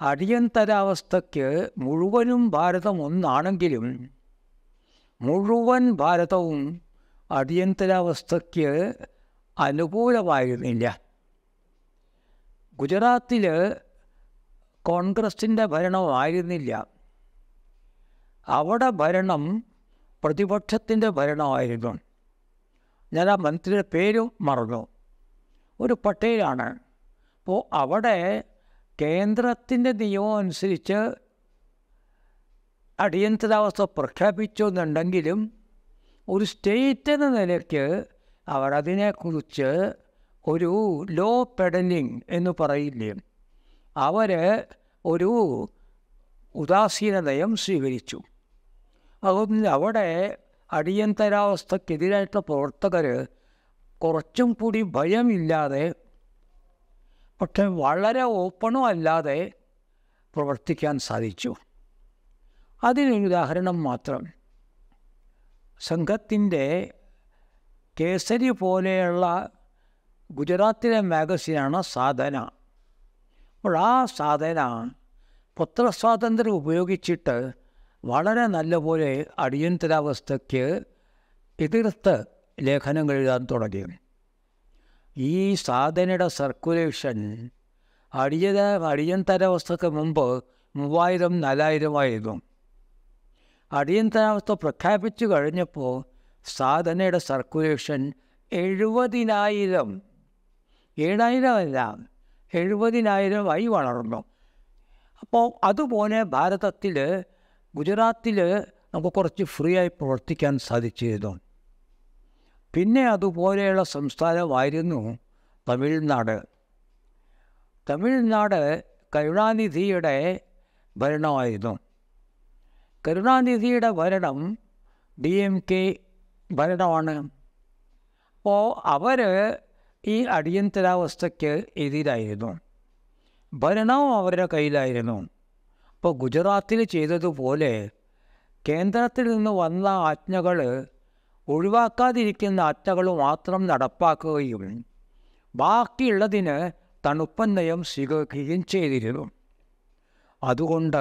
അടിയന്തരാവസ്ഥയ്ക്ക് മുഴുവനും ഭാരതം ഒന്നാണെങ്കിലും മുഴുവൻ ഭാരതവും അടിയന്തരാവസ്ഥയ്ക്ക് അനുകൂലമായിരുന്നില്ല ഗുജറാത്തിൽ കോൺഗ്രസിൻ്റെ ഭരണമായിരുന്നില്ല അവിടെ ഭരണം പ്രതിപക്ഷത്തിൻ്റെ ഭരണമായിരുന്നു ഞാൻ ആ മന്ത്രിയുടെ പേരും മറന്നു ഒരു പട്ടേലാണ് അപ്പോൾ അവിടെ കേന്ദ്രത്തിൻ്റെ നിയമം അനുസരിച്ച് അടിയന്തരാവസ്ഥ പ്രഖ്യാപിച്ചു എന്നുണ്ടെങ്കിലും ഒരു സ്റ്റേറ്റ് എന്ന നിലയ്ക്ക് അവർ അതിനെക്കുറിച്ച് ഒരു ലോ പെഡലിംഗ് എന്ന് പറയില്ലേ അവർ ഒരു ഉദാസീന നയം സ്വീകരിച്ചു അതുകൊണ്ട് അവിടെ അടിയന്തരാവസ്ഥക്കെതിരായിട്ടുള്ള പ്രവർത്തകർ കുറച്ചും കൂടി ഭയമില്ലാതെ പക്ഷെ വളരെ ഓപ്പണും അല്ലാതെ പ്രവർത്തിക്കാൻ സാധിച്ചു അതിനൊരു ഉദാഹരണം മാത്രം സംഘത്തിൻ്റെ കേസരി പോലെയുള്ള ഗുജറാത്തിലെ മാഗസിനാണ് സാധന അപ്പോൾ ആ സാധന പത്രസ്വാതന്ത്ര്യം ഉപയോഗിച്ചിട്ട് വളരെ നല്ലപോലെ അടിയന്തരാവസ്ഥയ്ക്ക് എതിർത്ത് ലേഖനങ്ങൾ എഴുതാൻ തുടങ്ങി ഈ സാധനയുടെ സർക്കുലേഷൻ അടിയത അടിയന്തരാവസ്ഥയ്ക്ക് മുമ്പ് മൂവായിരം നാലായിരമായിരുന്നു അടിയന്തരാവസ്ഥ പ്രഖ്യാപിച്ചു കഴിഞ്ഞപ്പോൾ സാധനയുടെ സർക്കുലേഷൻ എഴുപതിനായിരം ഏഴായിരം അല്ല എഴുപതിനായിരമായി വളർന്നു അപ്പോൾ അതുപോലെ ഭാരതത്തിൽ ഗുജറാത്തിൽ നമുക്ക് കുറച്ച് ഫ്രീ ആയി പ്രവർത്തിക്കാൻ സാധിച്ചിരുന്നു പിന്നെ അതുപോലെയുള്ള സംസ്ഥാനമായിരുന്നു തമിഴ്നാട് തമിഴ്നാട് കരുണാനിധിയുടെ ഭരണമായിരുന്നു കരുണാനിധിയുടെ ഭരണം ഡി എം കെ ഭരണമാണ് അപ്പോൾ അവർ ഈ അടിയന്തരാവസ്ഥയ്ക്ക് എതിരായിരുന്നു ഭരണവും അവരുടെ കയ്യിലായിരുന്നു അപ്പോൾ ഗുജറാത്തിൽ ചെയ്തതുപോലെ കേന്ദ്രത്തിൽ നിന്ന് വന്ന ആജ്ഞകൾ ഒഴിവാക്കാതിരിക്കുന്ന ആജ്ഞകൾ മാത്രം നടപ്പാക്കുകയും ബാക്കിയുള്ളതിന് തണുപ്പൻ നയം സ്വീകരിക്കുകയും ചെയ്തിരുന്നു അതുകൊണ്ട്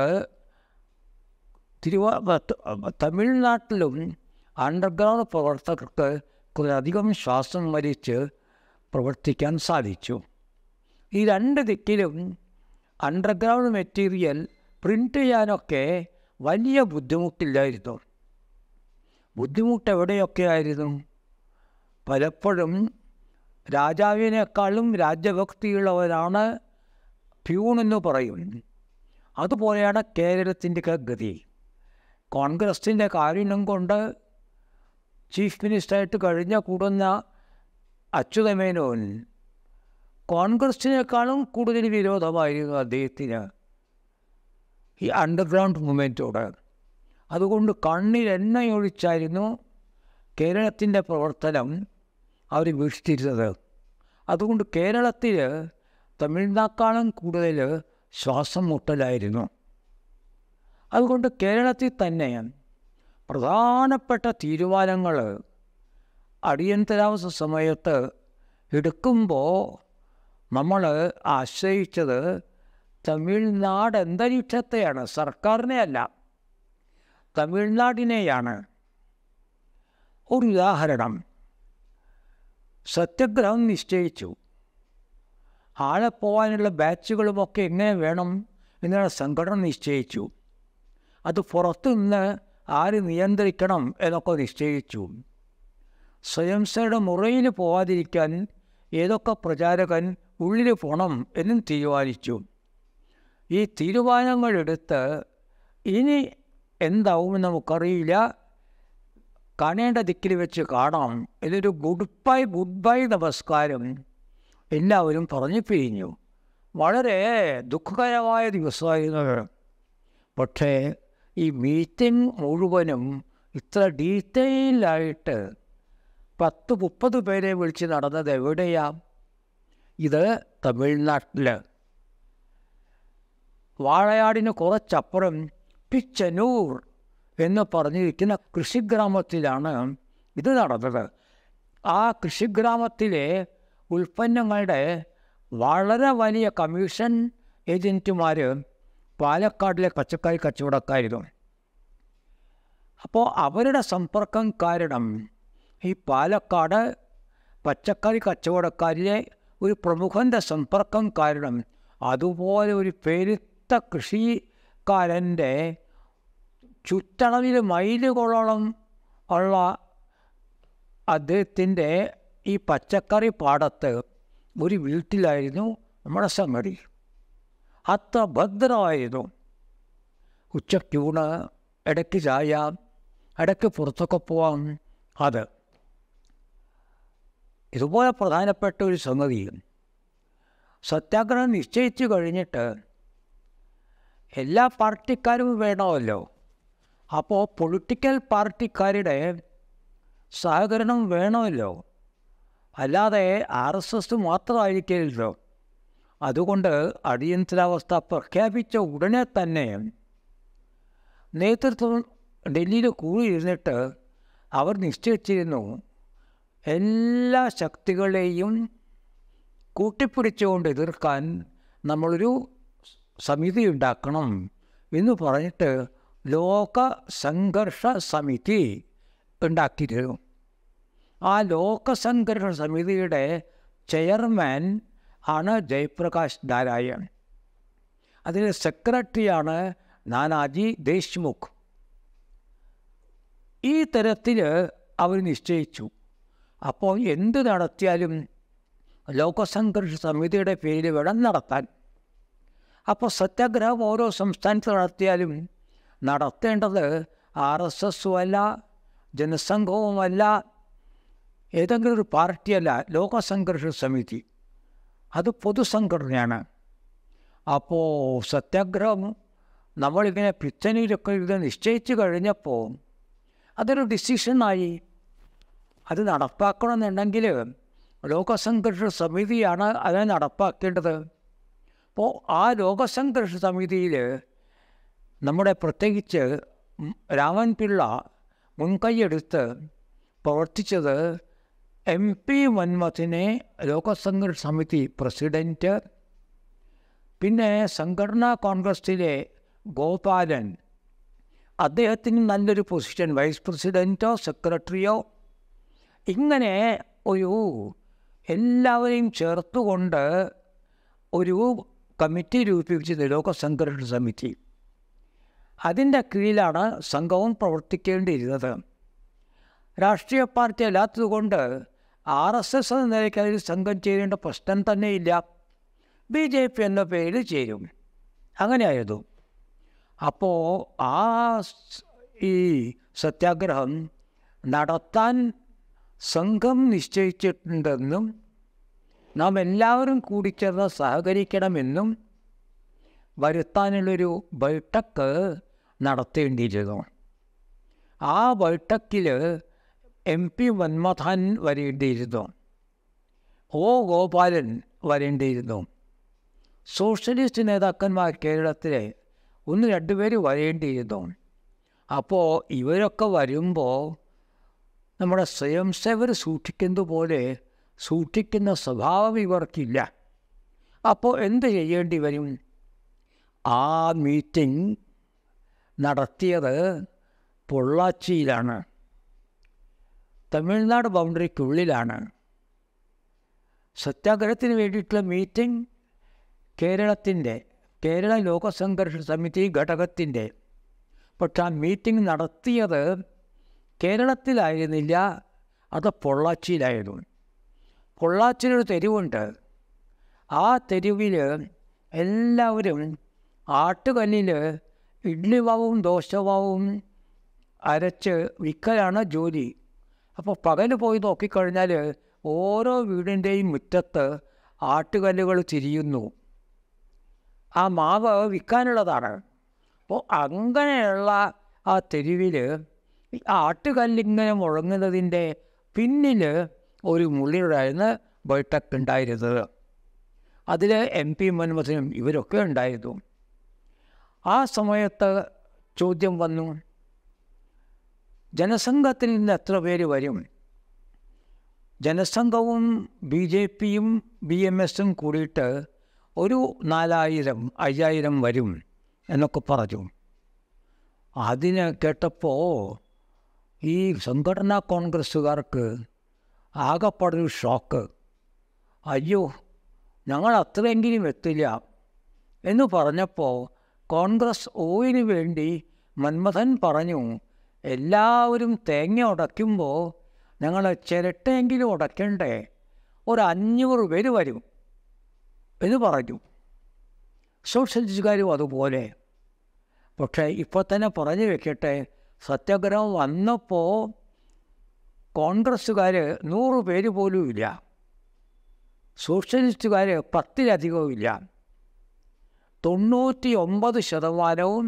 തിരുവ തമിഴ്നാട്ടിലും അണ്ടർഗ്രൗണ്ട് പ്രവർത്തകർക്ക് കുറേയധികം ശ്വാസം വലിച്ച് പ്രവർത്തിക്കാൻ സാധിച്ചു ഈ രണ്ട് ദിക്കിലും അണ്ടർഗ്രൗണ്ട് മെറ്റീരിയൽ പ്രിൻ്റ് ചെയ്യാനൊക്കെ വലിയ ബുദ്ധിമുട്ടില്ലായിരുന്നു ബുദ്ധിമുട്ട് എവിടെയൊക്കെ ആയിരുന്നു പലപ്പോഴും രാജാവിനേക്കാളും രാജ്യഭക്തിയുള്ളവരാണ് പ്യൂൺ എന്ന് പറയും അതുപോലെയാണ് കേരളത്തിൻ്റെ ഗതി കോൺഗ്രസിൻ്റെ കാരുണ്യം കൊണ്ട് ചീഫ് മിനിസ്റ്ററായിട്ട് കഴിഞ്ഞ കൂടുന്ന അച്യുതമേനോൻ കോൺഗ്രസിനേക്കാളും കൂടുതൽ വിരോധമായിരുന്നു അദ്ദേഹത്തിന് ഈ അണ്ടർഗ്രൗണ്ട് മൂവ്മെൻറ്റോട് അതുകൊണ്ട് കണ്ണിൽ എണ്ണയൊഴിച്ചായിരുന്നു കേരളത്തിൻ്റെ പ്രവർത്തനം അവർ വീഴ്ത്തിയിരുന്നത് അതുകൊണ്ട് കേരളത്തിൽ തമിഴ്നാക്കാളും കൂടുതൽ ശ്വാസം മുട്ടലായിരുന്നു അതുകൊണ്ട് കേരളത്തിൽ തന്നെ പ്രധാനപ്പെട്ട തീരുമാനങ്ങൾ അടിയന്തരാവസ്ഥ സമയത്ത് എടുക്കുമ്പോൾ നമ്മൾ ആശ്രയിച്ചത് തമിഴ്നാട് അന്തരീക്ഷത്തെയാണ് സർക്കാരിനെ അല്ല തമിഴ്നാടിനെയാണ് ഒരു ഉദാഹരണം സത്യഗ്രഹം നിശ്ചയിച്ചു ആളെ പോകാനുള്ള ബാച്ചുകളുമൊക്കെ എങ്ങനെ വേണം എന്നുള്ള സംഘടന നിശ്ചയിച്ചു അത് പുറത്തു നിന്ന് ആര് നിയന്ത്രിക്കണം എന്നൊക്കെ നിശ്ചയിച്ചു സ്വയംസയുടെ മുറയിൽ പോവാതിരിക്കാൻ ഏതൊക്കെ പ്രചാരകൻ ഉള്ളിൽ പോകണം എന്നും തീരുമാനിച്ചു ഈ തീരുമാനങ്ങളെടുത്ത് ഇനി എന്താവുമെന്ന് നമുക്കറിയില്ല കാണേണ്ട ദിക്കിൽ വെച്ച് കാണാം ഇതൊരു ഗുഡ് ബൈ ഗുഡ് ബൈ നമസ്കാരം എല്ലാവരും പറഞ്ഞു പിരിഞ്ഞു വളരെ ദുഃഖകരമായ ദിവസമായിരുന്നു പക്ഷേ ഈ മീറ്റിംഗ് മുഴുവനും ഇത്ര ഡീറ്റെയിലായിട്ട് പത്ത് മുപ്പത് പേരെ വിളിച്ച് നടന്നത് എവിടെയാ ഇത് തമിഴ്നാട്ടിൽ വാഴയാടിന് കുറച്ചപ്പുറം പിച്ചനൂർ എന്ന് പറഞ്ഞിരിക്കുന്ന കൃഷിഗ്രാമത്തിലാണ് ഇത് നടന്നത് ആ കൃഷിഗ്രാമത്തിലെ ഉൽപ്പന്നങ്ങളുടെ വളരെ വലിയ കമ്മീഷൻ ഏജൻറ്റുമാർ പാലക്കാടിലെ പച്ചക്കറി കച്ചവടക്കായിരുന്നു അപ്പോൾ അവരുടെ സമ്പർക്കം കാരണം ഈ പാലക്കാട് പച്ചക്കറി കച്ചവടക്കാരിലെ ഒരു പ്രമുഖൻ്റെ സമ്പർക്കം കാരണം അതുപോലെ ഒരു പെരുത്ത കൃഷിക്കാരൻ്റെ ചുറ്റളവിൽ മൈലുകളോളം ഉള്ള അദ്ദേഹത്തിൻ്റെ ഈ പച്ചക്കറി പാടത്ത് ഒരു വീട്ടിലായിരുന്നു നമ്മുടെ സംഗതി അത്ര ഭദ്രമായിരുന്നു ഉച്ചയ്ക്കൂണ് ഇടയ്ക്ക് ചായ ഇടയ്ക്ക് പുറത്തൊക്കെ പോവാം അത് ഇതുപോലെ പ്രധാനപ്പെട്ട ഒരു സംഗതി സത്യാഗ്രഹം നിശ്ചയിച്ചു കഴിഞ്ഞിട്ട് എല്ലാ പാർട്ടിക്കാരും വേണമല്ലോ അപ്പോൾ പൊളിറ്റിക്കൽ പാർട്ടിക്കാരുടെ സഹകരണം വേണമല്ലോ അല്ലാതെ ആർ എസ് എസ് മാത്രമായിരിക്കില്ലല്ലോ അതുകൊണ്ട് അടിയന്തരാവസ്ഥ പ്രഖ്യാപിച്ച ഉടനെ തന്നെ നേതൃത്വം ഡൽഹിയിൽ കൂടിയിരുന്നിട്ട് അവർ നിശ്ചയിച്ചിരുന്നു എല്ലാ ശക്തികളെയും കൂട്ടിപ്പിടിച്ചുകൊണ്ട് എതിർക്കാൻ നമ്മളൊരു സമിതി ഉണ്ടാക്കണം എന്ന് പറഞ്ഞിട്ട് ലോക സംഘർഷ സമിതി ഉണ്ടാക്കിയിരുന്നു ആ ലോക സംഘർഷ സമിതിയുടെ ചെയർമാൻ ആണ് ജയപ്രകാശ് നാരായൺ അതിന് സെക്രട്ടറിയാണ് നാനാജി ദേശ്മുഖ് ഈ തരത്തിൽ അവർ നിശ്ചയിച്ചു അപ്പോൾ എന്ത് നടത്തിയാലും ലോകസംഘർഷ സമിതിയുടെ പേരിൽ വേണം നടത്താൻ അപ്പോൾ സത്യാഗ്രഹം ഓരോ സംസ്ഥാനത്ത് നടത്തിയാലും നടത്തേണ്ടത് ആർ എസ് എസും അല്ല ജനസംഘവുമല്ല ഏതെങ്കിലും ഒരു പാർട്ടിയല്ല ലോകസംഘർഷ സമിതി അത് പൊതുസംഘടനയാണ് അപ്പോൾ സത്യാഗ്രഹം നമ്മളിങ്ങനെ പിച്ചനിലൊക്കെ ഇത് നിശ്ചയിച്ചു കഴിഞ്ഞപ്പോൾ അതൊരു ഡിസിഷനായി അത് നടപ്പാക്കണമെന്നുണ്ടെങ്കിൽ ലോകസംഘർഷ സമിതിയാണ് അതിനെ നടപ്പാക്കേണ്ടത് അപ്പോൾ ആ ലോകസംഘർഷ സമിതിയിൽ നമ്മുടെ പ്രത്യേകിച്ച് രാമൻ പിള്ള മുൻകൈയെടുത്ത് പ്രവർത്തിച്ചത് എം പി മന്മഥിനെ ലോകസംഘർഷ സമിതി പ്രസിഡൻറ്റ് പിന്നെ സംഘടനാ കോൺഗ്രസിലെ ഗോപാലൻ അദ്ദേഹത്തിന് നല്ലൊരു പൊസിഷൻ വൈസ് പ്രസിഡൻറ്റോ സെക്രട്ടറിയോ ഇങ്ങനെ ഒരു എല്ലാവരെയും ചേർത്തുകൊണ്ട് ഒരു കമ്മിറ്റി രൂപീകരിച്ചത് ലോകസംഘർഷ സമിതി അതിൻ്റെ കീഴിലാണ് സംഘവും പ്രവർത്തിക്കേണ്ടിയിരുന്നത് രാഷ്ട്രീയ പാർട്ടി അല്ലാത്തതുകൊണ്ട് ആർ എസ് എസ് എന്ന നിലയ്ക്ക് അതിൽ സംഘം ചേരേണ്ട പ്രശ്നം തന്നെയില്ല ബി ജെ പി എന്ന പേരിൽ ചേരും അങ്ങനെയായിരുന്നു അപ്പോൾ ആ ഈ സത്യാഗ്രഹം നടത്താൻ സംഘം നിശ്ചയിച്ചിട്ടുണ്ടെന്നും നാം എല്ലാവരും കൂടി ചേർന്ന് സഹകരിക്കണമെന്നും വരുത്താനുള്ളൊരു ബൈഠക്ക് നടത്തേണ്ടിയിരുന്നു ആ ബൈഠക്കിൽ എം പി മന്മഥൻ വരേണ്ടിയിരുന്നു ഒ ഗോപാലൻ വരേണ്ടിയിരുന്നു സോഷ്യലിസ്റ്റ് നേതാക്കന്മാർ കേരളത്തിലെ ഒന്ന് രണ്ടുപേര് വരേണ്ടിയിരുന്നു അപ്പോൾ ഇവരൊക്കെ വരുമ്പോൾ നമ്മുടെ സ്വയം സേവർ സൂക്ഷിക്കുന്നത് പോലെ സൂക്ഷിക്കുന്ന സ്വഭാവം ഇവർക്കില്ല അപ്പോൾ എന്ത് ചെയ്യേണ്ടി വരും ആ മീറ്റിംഗ് നടത്തിയത് പൊള്ളാച്ചിയിലാണ് തമിഴ്നാട് ബൗണ്ടറിക്കുള്ളിലാണ് സത്യാഗ്രഹത്തിന് വേണ്ടിയിട്ടുള്ള മീറ്റിംഗ് കേരളത്തിൻ്റെ കേരള ലോകസംഘർഷ സമിതി ഘടകത്തിൻ്റെ പക്ഷെ ആ മീറ്റിംഗ് നടത്തിയത് കേരളത്തിലായിരുന്നില്ല അത് പൊള്ളാച്ചിയിലായിരുന്നു പൊള്ളാച്ചിയിലൊരു തെരുവുണ്ട് ആ തെരുവിൽ എല്ലാവരും ആട്ടുകല്ലിൽ ഇഡ്ലിവാവും ദോശവാവും അരച്ച് വിൽക്കലാണ് ജോലി അപ്പോൾ പകൽ പോയി നോക്കിക്കഴിഞ്ഞാൽ ഓരോ വീടിൻ്റെയും മുറ്റത്ത് ആട്ടുകല്ലുകൾ തിരിയുന്നു ആ മാവ് വിൽക്കാനുള്ളതാണ് അപ്പോൾ അങ്ങനെയുള്ള ആ തെരുവിൽ ഈ ആട്ടുകല്ലിങ്ങനെ മുഴങ്ങുന്നതിൻ്റെ പിന്നിൽ ഒരു മുള്ളിയുണ്ടായിരുന്ന ബൈട്ടക്ക് ഉണ്ടായിരുന്നത് അതിൽ എം പി മൻമഥനും ഇവരൊക്കെ ഉണ്ടായിരുന്നു ആ സമയത്ത് ചോദ്യം വന്നു ജനസംഘത്തിൽ നിന്ന് എത്ര പേര് വരും ജനസംഘവും ബി ജെ പിയും ബി എം എസും കൂടിയിട്ട് ഒരു നാലായിരം അയ്യായിരം വരും എന്നൊക്കെ പറഞ്ഞു അതിനെ കേട്ടപ്പോൾ ഈ സംഘടനാ കോൺഗ്രസ്സുകാർക്ക് ആകെപ്പാടൊരു ഷോക്ക് അയ്യോ ഞങ്ങൾ അത്രയെങ്കിലും എത്തില്ല എന്ന് പറഞ്ഞപ്പോൾ കോൺഗ്രസ് ഓയിന് വേണ്ടി മന്മഥൻ പറഞ്ഞു എല്ലാവരും തേങ്ങ ഉടയ്ക്കുമ്പോൾ ഞങ്ങൾ ചിരട്ടയെങ്കിലും ഉടയ്ക്കണ്ടേ ഒരു അഞ്ഞൂറ് പേര് വരും എന്ന് പറഞ്ഞു സോഷ്യലിസ്റ്റുകാരും അതുപോലെ പക്ഷേ ഇപ്പോൾ തന്നെ പറഞ്ഞു വെക്കട്ടെ സത്യാഗ്രഹം വന്നപ്പോൾ കോൺഗ്രസ്സുകാർ നൂറ് പേര് പോലും ഇല്ല സോഷ്യലിസ്റ്റുകാർ പത്തിലധികവും ഇല്ല തൊണ്ണൂറ്റി ഒമ്പത് ശതമാനവും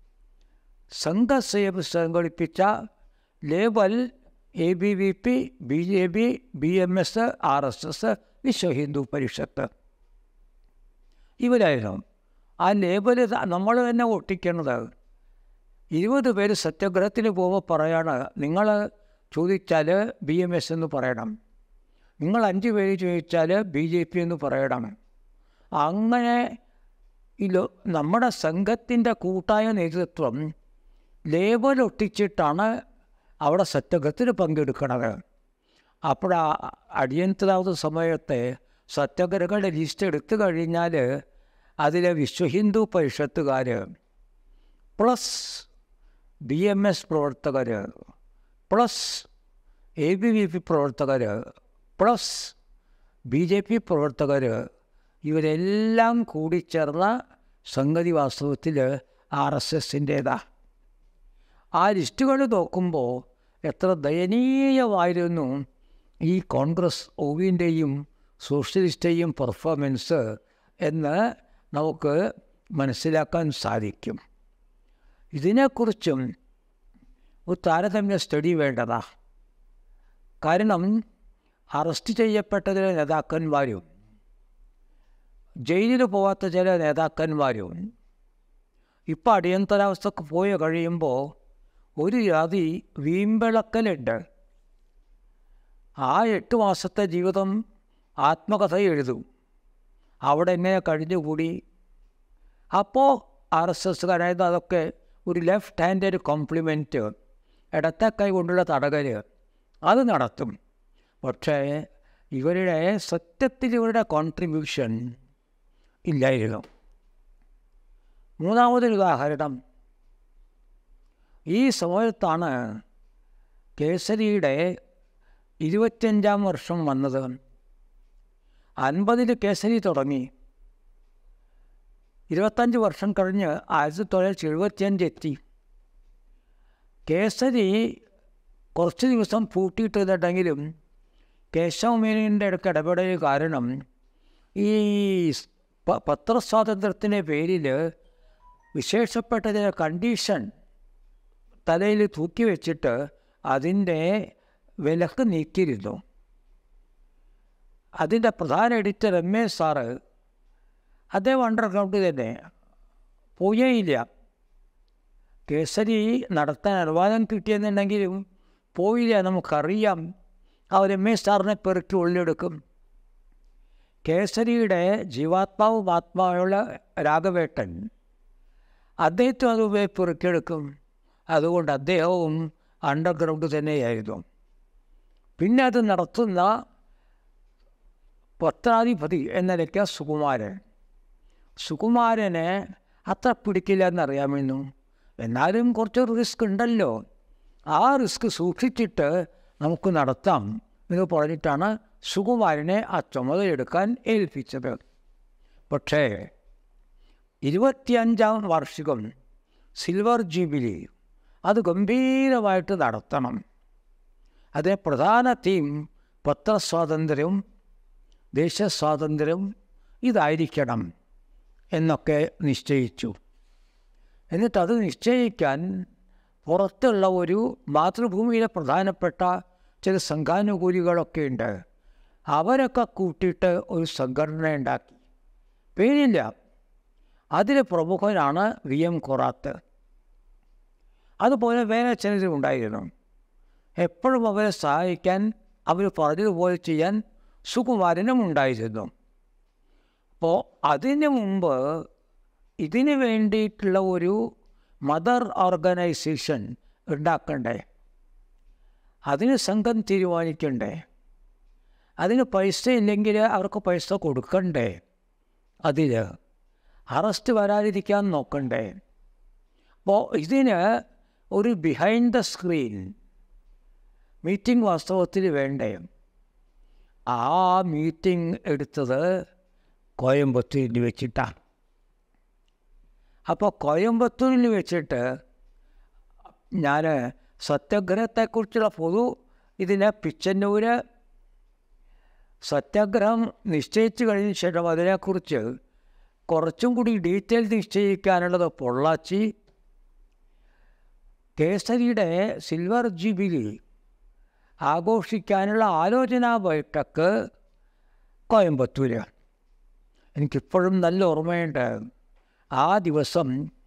സംഘസേവ സംഘടിപ്പിച്ച label A B V P B J P B M S R S S Vishwa Hindu Parishad ഇവരായിരുന്നു ആ ലേബൽ നമ്മൾ തന്നെ ഒട്ടിക്കണത് ഇരുപത് പേര് സത്യാഗ്രഹത്തിന് പോകുമ്പോൾ പറയാണ് നിങ്ങൾ ചോദിച്ചാൽ ബി എം എസ് എന്ന് പറയണം നിങ്ങൾ അഞ്ച് പേര് ചോദിച്ചാൽ ബി ജെ പി എന്ന് പറയണം അങ്ങനെ ഇല്ലോ നമ്മുടെ സംഘത്തിൻ്റെ കൂട്ടായ നേതൃത്വം ലേബൽ ഒട്ടിച്ചിട്ടാണ് അവിടെ സത്യാഗ്രഹത്തിന് പങ്കെടുക്കണത് അപ്പോൾ ആ അടിയന്തരാവത സമയത്തെ സത്യാഗ്രഹങ്ങളുടെ ലിസ്റ്റ് എടുത്തു കഴിഞ്ഞാൽ അതിലെ വിശ്വ ഹിന്ദു പരിഷത്തുകാർ പ്ലസ് ബി എം എസ് പ്രവർത്തകർ plus A B V P പ്രവർത്തകർ പ്ലസ് ബി ജെ പി പ്രവർത്തകർ ഇവരെല്ലാം കൂടിച്ചേർന്ന സംഗതി വാസ്തവത്തിൽ ആർ എസ് എസിൻ്റേതാണ് ആ ലിസ്റ്റുകൾ നോക്കുമ്പോൾ എത്ര ദയനീയമായിരുന്നു ഈ കോൺഗ്രസ് ഒവിൻ്റെയും സോഷ്യലിസ്റ്റേയും പെർഫോമൻസ് എന്ന് നമുക്ക് മനസ്സിലാക്കാൻ സാധിക്കും ഇതിനെക്കുറിച്ചും ഒരു താരതമ്യ സ്റ്റഡി വേണ്ടതാ കാരണം അറസ്റ്റ് ചെയ്യപ്പെട്ട ചില നേതാക്കന്മാരും ജയിലിൽ പോകാത്ത ചില നേതാക്കന്മാരും ഇപ്പം അടിയന്തരാവസ്ഥക്ക് പോയി കഴിയുമ്പോൾ ഒരു ജാതി വീമ്പിളക്കലുണ്ട് ആ എട്ട് മാസത്തെ ജീവിതം ആത്മകഥ എഴുതും അവിടെ എങ്ങനെ കഴിഞ്ഞുകൂടി അപ്പോൾ ആർ എസ് എസ്സുകാരായത് അതൊക്കെ ഒരു ലെഫ്റ്റ് ഹാൻഡഡ് കോംപ്ലിമെൻറ്റ് ഇടത്തെ കൈ കൊണ്ടുള്ള തടകൽ അത് നടത്തും പക്ഷേ ഇവരുടെ സത്യത്തിൽ ഇവരുടെ കോൺട്രിബ്യൂഷൻ ഇല്ലായിരുന്നു മൂന്നാമതൊരു ഉദാഹരണം ഈ സമയത്താണ് കേസരിയുടെ ഇരുപത്തിയഞ്ചാം വർഷം വന്നത് അൻപതിൽ കേസരി തുടങ്ങി ഇരുപത്തഞ്ച് വർഷം കഴിഞ്ഞ് ആയിരത്തി തൊള്ളായിരത്തി എഴുപത്തിയഞ്ച് എത്തി കേസരി കുറച്ച് ദിവസം പൂട്ടിയിട്ടിട്ടുണ്ടെങ്കിലും കേശവമേനൻ്റെ ഇടയ്ക്ക് ഇടപെടൽ കാരണം ഈ പത്രസ്വാതന്ത്ര്യത്തിൻ്റെ പേരിൽ വിശേഷപ്പെട്ട ചില കണ്ടീഷൻ തലയിൽ തൂക്കി വെച്ചിട്ട് അതിൻ്റെ വിലക്ക് നീക്കിയിരുന്നു അതിൻ്റെ പ്രധാന എഡിറ്റർ എം എ സാറ് അദ്ദേഹം അണ്ടർഗ്രൗണ്ട് തന്നെ പോയേയില്ല കേസരി നടത്താൻ അനുവാദം കിട്ടിയെന്നുണ്ടെങ്കിലും പോയില്ല നമുക്കറിയാം അവർ എം എ സാറിനെ പെറുക്കി ഉള്ളിലെടുക്കും കേസരിയുടെ ജീവാത്മാവും ആത്മാവുള്ള രാഘവേട്ടൻ അദ്ദേഹത്തും അത് പെറുക്കിയെടുക്കും അതുകൊണ്ട് അദ്ദേഹവും അണ്ടർഗ്രൗണ്ട് തന്നെയായിരുന്നു പിന്നെ അത് നടത്തുന്ന പത്രാധിപതി എന്ന നിലയ്ക്ക് സുകുമാരൻ സുകുമാരനെ അത്ര പിടിക്കില്ല എന്നറിയാമെന്നു എന്നാലും കുറച്ച് റിസ്ക് ഉണ്ടല്ലോ ആ റിസ്ക് സൂക്ഷിച്ചിട്ട് നമുക്ക് നടത്താം എന്ന് പറഞ്ഞിട്ടാണ് സുകുമാരനെ ആ ചുമതലയെടുക്കാൻ ഏൽപ്പിച്ചത് പക്ഷേ ഇരുപത്തിയഞ്ചാം വാർഷികം സിൽവർ ജൂബിലി അത് ഗംഭീരമായിട്ട് നടത്തണം അതിലെ പ്രധാന തീം പത്രസ്വാതന്ത്ര്യവും ദേശസ്വാതന്ത്ര്യവും ഇതായിരിക്കണം എന്നൊക്കെ നിശ്ചയിച്ചു എന്നിട്ടത് നിശ്ചയിക്കാൻ പുറത്തുള്ള ഒരു മാതൃഭൂമിയിലെ പ്രധാനപ്പെട്ട ചില സംഘാനുകൂലികളൊക്കെ ഉണ്ട് അവരൊക്കെ കൂട്ടിയിട്ട് ഒരു സംഘടന ഉണ്ടാക്കി പേരില്ല അതിൽ പ്രമുഖനാണ് വി എം കൊറാത്ത് അതുപോലെ വേറെ ചിലരും ഉണ്ടായിരുന്നു എപ്പോഴും അവരെ സഹായിക്കാൻ അവർ പറഞ്ഞതുപോലെ ചെയ്യാൻ സുകുമാരനും ഉണ്ടായിരുന്നു അപ്പോൾ അതിന് മുമ്പ് ഇതിന് വേണ്ടിയിട്ടുള്ള ഒരു മദർ ഓർഗനൈസേഷൻ ഉണ്ടാക്കണ്ടേ അതിന് സംഘം തീരുമാനിക്കണ്ടേ അതിന് പൈസ ഇല്ലെങ്കിൽ അവർക്ക് പൈസ കൊടുക്കണ്ടേ അതിൽ അറസ്റ്റ് വരാതിരിക്കാൻ നോക്കണ്ടേ അപ്പോൾ ഇതിന് ഒരു ബിഹൈൻഡ് ദ സ്ക്രീൻ മീറ്റിംഗ് വാസ്തവത്തിൽ വേണ്ടേ ആ മീറ്റിംഗ് എടുത്തത് കോയമ്പത്തൂരിൽ വെച്ചിട്ടാണ് അപ്പോൾ കോയമ്പത്തൂരിൽ വെച്ചിട്ട് ഞാൻ സത്യാഗ്രഹത്തെക്കുറിച്ചുള്ള പൊതു ഇതിനെ പിച്ചന്നൂര് സത്യാഗ്രഹം നിശ്ചയിച്ചു കഴിഞ്ഞ ശേഷം അതിനെക്കുറിച്ച് കുറച്ചും കൂടി ഡീറ്റെയിൽ നിശ്ചയിക്കാനുള്ളത് പൊള്ളാച്ചി കേസരിയുടെ സിൽവർ ജൂബിലി ആഘോഷിക്കാനുള്ള ആലോചനാ ബൈഠക്ക് കോയമ്പത്തൂര് എനിക്കിപ്പോഴും നല്ല ഓർമ്മയുണ്ട് ആ ദിവസം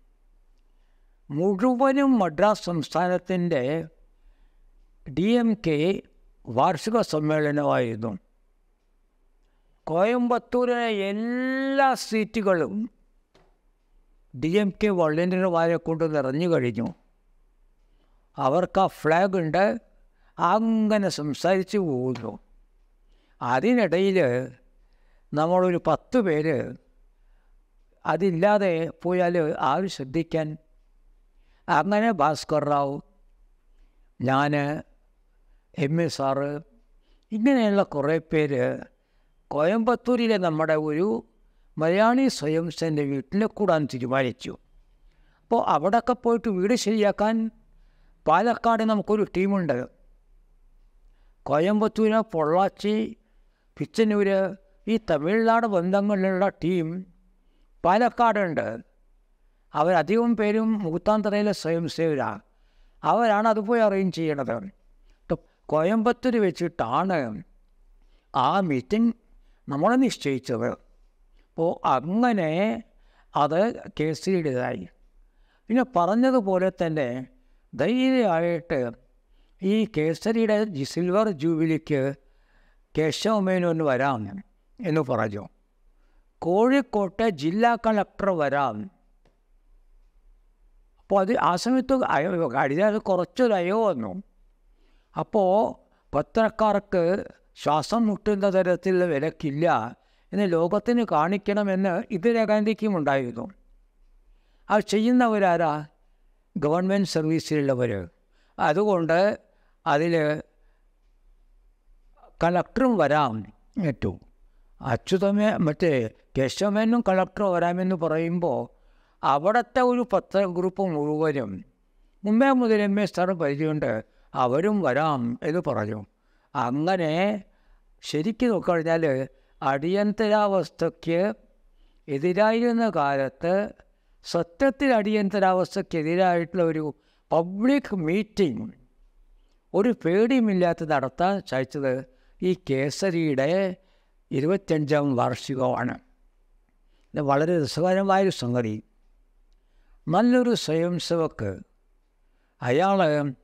മുഴുവനും മദ്രാസ് സംസ്ഥാനത്തിൻ്റെ ഡി എം കെ വാർഷിക സമ്മേളനമായിരുന്നു കോയമ്പത്തൂരിലെ എല്ലാ സീറ്റുകളും ഡി എം കെ വളണ്ടിയർമാരെ കൊണ്ട് നിറഞ്ഞു കഴിഞ്ഞു അവർക്ക് ആ ഫ്ലാഗ് ഉണ്ട് അങ്ങനെ സംസാരിച്ച് പോകുന്നു അതിനിടയിൽ നമ്മളൊരു പത്ത് പേര് അതില്ലാതെ പോയാൽ ആരും ശ്രദ്ധിക്കാൻ അങ്ങനെ ഭാസ്കർ റാവു ഞാൻ എം എ സാറ് ഇങ്ങനെയുള്ള കുറേ പേര് കോയമ്പത്തൂരിലെ നമ്മുടെ ഒരു മലയാളി സ്വയം സേന വീട്ടിൽ കൂടാൻ തീരുമാനിച്ചു അപ്പോൾ അവിടെയൊക്കെ പോയിട്ട് വീട് ശരിയാക്കാൻ പാലക്കാട് നമുക്കൊരു ടീമുണ്ട് കോയമ്പത്തൂര് പൊള്ളാച്ചി പിച്ചനൂര് ഈ തമിഴ്നാട് ബന്ധങ്ങളിലുള്ള ടീം പാലക്കാടുണ്ട് അവരധികം പേരും മൂത്താന്തറയിലെ സ്വയം സേവരാണ് അവരാണ് അത് പോയി അറേഞ്ച് ചെയ്യണത് കോയമ്പത്തൂർ വെച്ചിട്ടാണ് ആ മീറ്റിംഗ് നമ്മൾ നിശ്ചയിച്ചത് അപ്പോൾ അങ്ങനെ അത് കേസിയുടേതായി പിന്നെ പറഞ്ഞതുപോലെ തന്നെ ധൈര്യമായിട്ട് ഈ കേസരിയുടെ സിൽവർ ജൂബിലിക്ക് കേശവമേനോന് വരാം എന്ന് പറഞ്ഞു കോഴിക്കോട്ടെ ജില്ലാ കളക്ടർ വരാം അപ്പോൾ അത് ആ സമയത്ത് അയോ കഴിഞ്ഞാൽ കുറച്ചൊരു അയോ വന്നു അപ്പോൾ പത്രക്കാർക്ക് ശ്വാസം മുട്ടുന്ന തരത്തിലുള്ള വിലക്കില്ല എന്ന് ലോകത്തിന് കാണിക്കണമെന്ന് ഇന്ദിരാഗാന്ധിക്കും ഉണ്ടായിരുന്നു അത് ചെയ്യുന്നവരാരാ ഗവൺമെൻറ് സർവീസിലുള്ളവർ അതുകൊണ്ട് അതിൽ കളക്ടറും വരാം ഏറ്റവും അച്യുതമേ മറ്റേ കേശവമേനും കളക്ടർ വരാമെന്ന് പറയുമ്പോൾ അവിടുത്തെ ഒരു പത്ര ഗ്രൂപ്പ് മുഴുവനും മുമ്പേ മുതൽ എം എ സാറ് പരിചയമുണ്ട് അവരും വരാം എന്ന് പറഞ്ഞു അങ്ങനെ ശരിക്കും നോക്കിക്കഴിഞ്ഞാൽ അടിയന്തരാവസ്ഥയ്ക്ക് എതിരായിരുന്ന കാലത്ത് സത്യത്തിൽ അടിയന്തരാവസ്ഥയ്ക്കെതിരായിട്ടുള്ള ഒരു പബ്ലിക് മീറ്റിംഗ് ഒരു പേടിയുമില്ലാത്ത നടത്താൻ സാധിച്ചത് ഈ കേസരിയുടെ ഇരുപത്തഞ്ചാം വാർഷികമാണ് ഇത് വളരെ രസകരമായൊരു സംഗതി നല്ലൊരു സ്വയം സേവക്ക് അയാൾ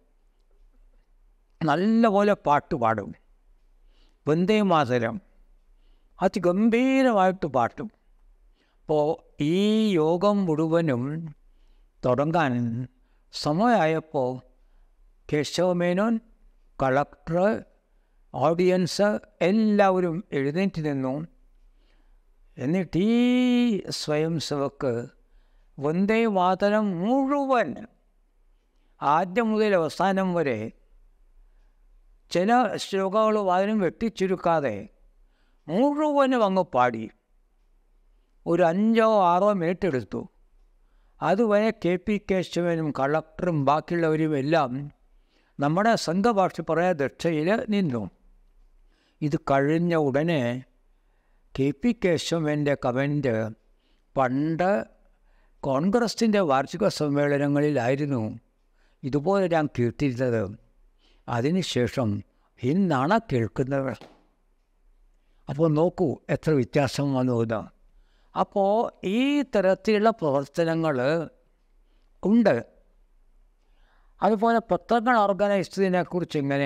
നല്ലപോലെ പാട്ട് പാടും വന്ദേ മാതരം അതിഗംഭീരമായിട്ട് പാട്ടും അപ്പോൾ ഈ യോഗം മുഴുവനും തുടങ്ങാൻ സമയമായപ്പോൾ കേശവമേനോൻ കളക്ടർ ഓഡിയൻസ് എല്ലാവരും എഴുന്നേറ്റ് നിന്നു എന്നിട്ട് ഈ സ്വയം സേവക്ക് വന്ദേ മാതരം മുഴുവൻ ആദ്യം മുതൽ അവസാനം വരെ ചില ശ്ലോകങ്ങൾ വാതിനും വെട്ടിച്ചുരുക്കാതെ മുഴുവനും അങ്ങ് പാടി ഒരു അഞ്ചോ ആറോ മിനിറ്റ് എടുത്തു അതുവരെ കെ പി കേശവനും കളക്ടറും ബാക്കിയുള്ളവരും എല്ലാം നമ്മുടെ സംഘഭാഷ പറയാ ദക്ഷയിൽ നിന്നു ഇത് കഴിഞ്ഞ ഉടനെ കെ പി കേശവൻ്റെ കമൻ്റ് പണ്ട് കോൺഗ്രസിൻ്റെ വാർഷിക സമ്മേളനങ്ങളിലായിരുന്നു ഇതുപോലെ ഞാൻ കേട്ടിരുന്നത് അതിനുശേഷം ഇന്നാണ് കേൾക്കുന്നത് അപ്പോൾ നോക്കൂ എത്ര വ്യത്യാസം വന്നു എന്ന് അപ്പോൾ ഈ തരത്തിലുള്ള പ്രവർത്തനങ്ങൾ ഉണ്ട് അതുപോലെ പത്രങ്ങൾ ഓർഗനൈസ് ചെയ്തതിനെക്കുറിച്ച് എങ്ങനെ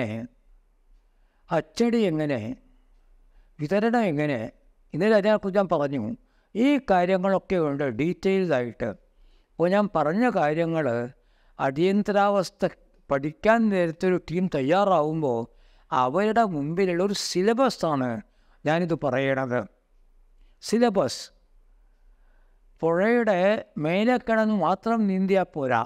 അച്ചടി എങ്ങനെ വിതരണം എങ്ങനെ ഇന്നലെ അതിനെക്കുറിച്ച് ഞാൻ പറഞ്ഞു ഈ കാര്യങ്ങളൊക്കെ ഉണ്ട് ഡീറ്റെയിൽഡായിട്ട് അപ്പോൾ ഞാൻ പറഞ്ഞ കാര്യങ്ങൾ അടിയന്തരാവസ്ഥ പഠിക്കാൻ നേരത്തൊരു ടീം തയ്യാറാവുമ്പോൾ അവരുടെ മുമ്പിലുള്ള ഒരു സിലബസാണ് ഞാനിത് പറയണത് സിലബസ് പുഴയുടെ മേലെ കിടന്ന് മാത്രം നീന്തിയാൽ പോരാ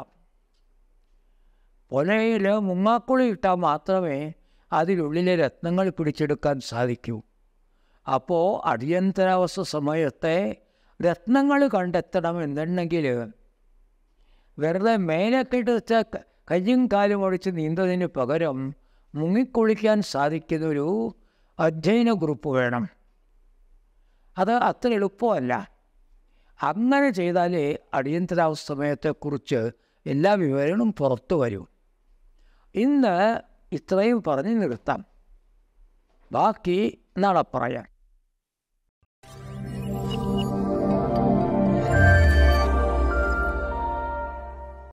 പുഴയിൽ മുങ്ങാക്കുളി ഇട്ടാൽ മാത്രമേ അതിനുള്ളിലെ രത്നങ്ങൾ പിടിച്ചെടുക്കാൻ സാധിക്കൂ അപ്പോൾ അടിയന്തരാവസ്ഥ സമയത്തെ രത്നങ്ങൾ കണ്ടെത്തണം എന്നുണ്ടെങ്കിൽ വെറുതെ മേലൊക്കെ ഇട്ട് വെച്ച ക- കയ്യും കാലും ഒടിച്ച് നീന്തതിന് പകരം മുങ്ങിക്കുളിക്കാൻ സാധിക്കുന്നൊരു അധ്യയന ഗ്രൂപ്പ് വേണം അത് അത്ര എളുപ്പമല്ല അങ്ങനെ ചെയ്താലേ അടിയന്തരാവസ്ഥ സമയത്തെക്കുറിച്ച് എല്ലാ വിവരങ്ങളും പുറത്തു വരും ഇന്ന് ഇത്രയും പറഞ്ഞ് നിർത്താം ബാക്കി നാളെ പറയാം